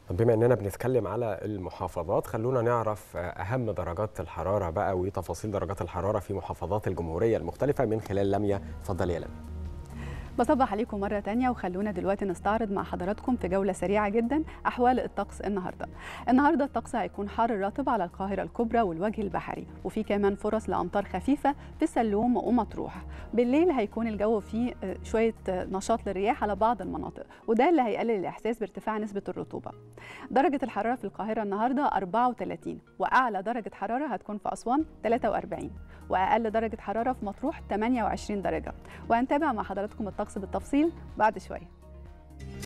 طب بما اننا بنتكلم على المحافظات خلونا نعرف اهم درجات الحراره بقى وتفاصيل درجات الحراره في محافظات الجمهوريه المختلفه من خلال لميا اتفضل يا لميا بصبح عليكم مرة تانية وخلونا دلوقتي نستعرض مع حضراتكم في جولة سريعة جدا أحوال الطقس النهاردة النهاردة الطقس هيكون حار رطب على القاهرة الكبرى والوجه البحري وفي كمان فرص لأمطار خفيفة في السلوم ومطروح بالليل هيكون الجو فيه شوية نشاط للرياح على بعض المناطق وده اللي هيقلل الإحساس بارتفاع نسبة الرطوبة درجة الحرارة في القاهرة النهاردة 34 وأعلى درجة حرارة هتكون في أسوان 43 وأقل درجة حرارة في مطروح 28 درجة وهنتابع مع حضراتكم الطقس بالتفصيل بعد شويه